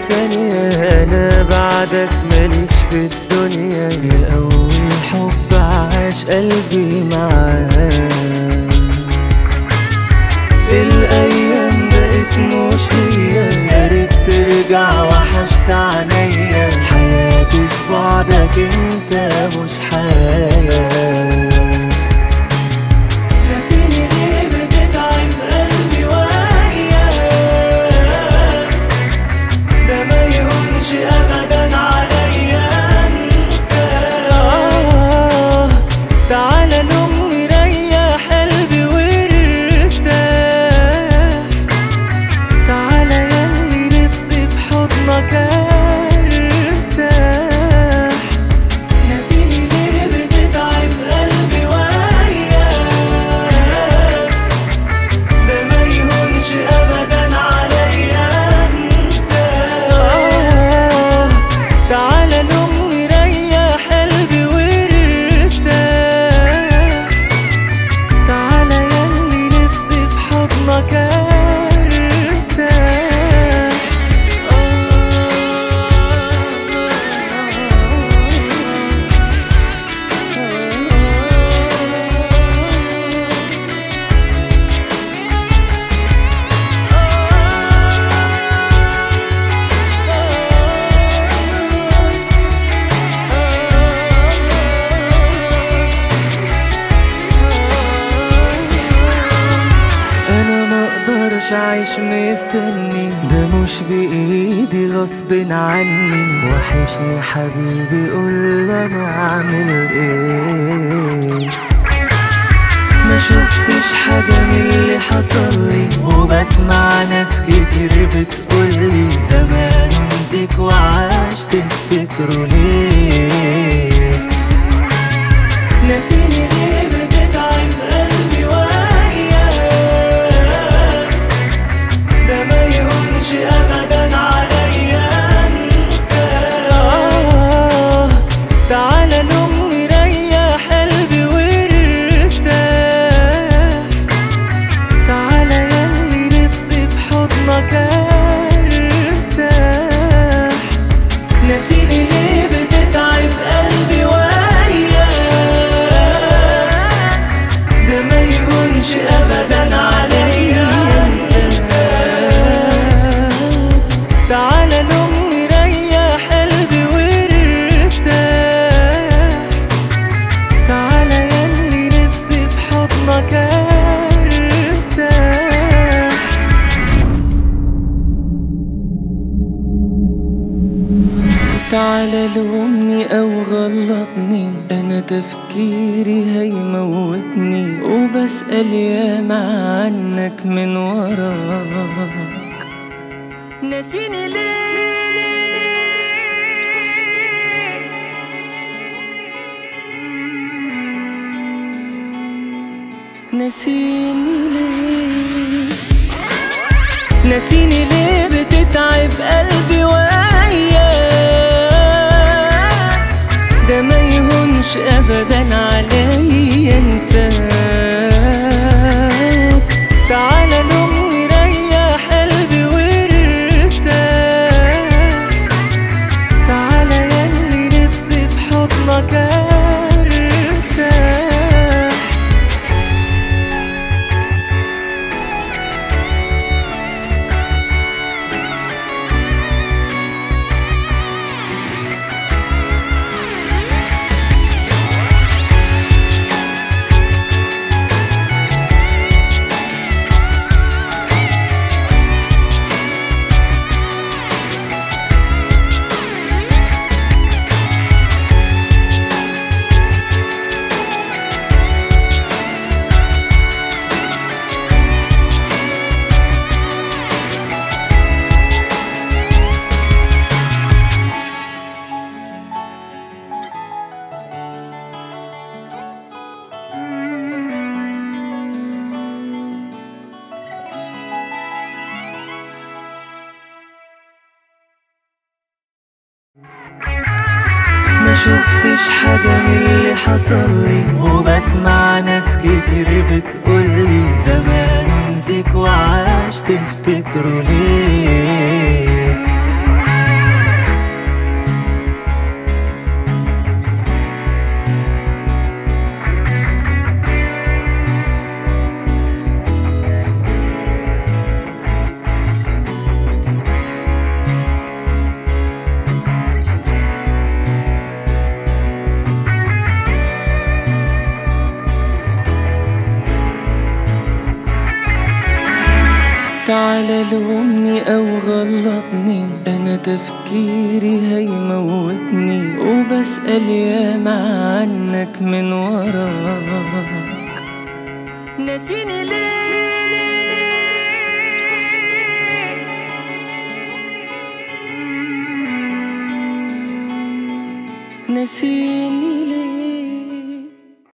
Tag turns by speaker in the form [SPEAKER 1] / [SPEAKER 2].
[SPEAKER 1] ثانية أنا بعدك ماليش في الدنيا يا أول حب عاش قلبي معاك الأيام بقت مش هي يا ريت ترجع وحشت عينيا حياتي في بعدك انت مش حياة نسيني ليه بتتعب قلبي وياك ده ما يهونش ابدا عليا انساك تعالى نومني ريح قلبي وارتاح تعالى ياللي نفسي في حضنك ارتاح نسيني ليه بتتعب قلبي وياك ده ما يهونش ابدا عليا انساك تعالى نومني ريح قلبي وارتاح تعالى ياللي نفسي في حضنك ارتاح انا ما اقدرش اعيش مستني ده مش بايدي غصب عني وحشني حبيبي قول انا اعمل ايه ما شفتش حاجة من اللي حصل لي وبسمع ناس كتير بتقولي زمان نسيك وعاش تفتكروا ليه نسيني ليه بتتعب قلبي وياك ده ما يهونش ابدا عليا انساك تعالى نومني ريح قلبي وارتاح تعالى ياللي نفسي في حضنك ارتاح نسيني ليه بتتعب قلبي وياك ده ما يهونش ابدا عليا انساك تعالى نومني ريح قلبي وارتاح تعالى ياللي نفسي في حضنك ارتاح تعالى لومني او غلطني انا تفكيري هيموتني وبسأل ياما عنك من وراك نسيني ليه نسيني ليه نسيني ليه بتتعب قلبي وياك ده ما يهونش ابدا عليا انساك تعالى نومني ريح قلبي وارتاح تعالى ياللي نفسي في حضنك ارتاح ما شفتش حاجة من اللي حصل لي وبسمع ناس كتير بتقولي زمان نسيك وعاش تفتكروا ليه تعالى لومني او غلطني انا تفكيري هيموتني وبسأل ياما عنك من وراك ناسيني ليه ناسيني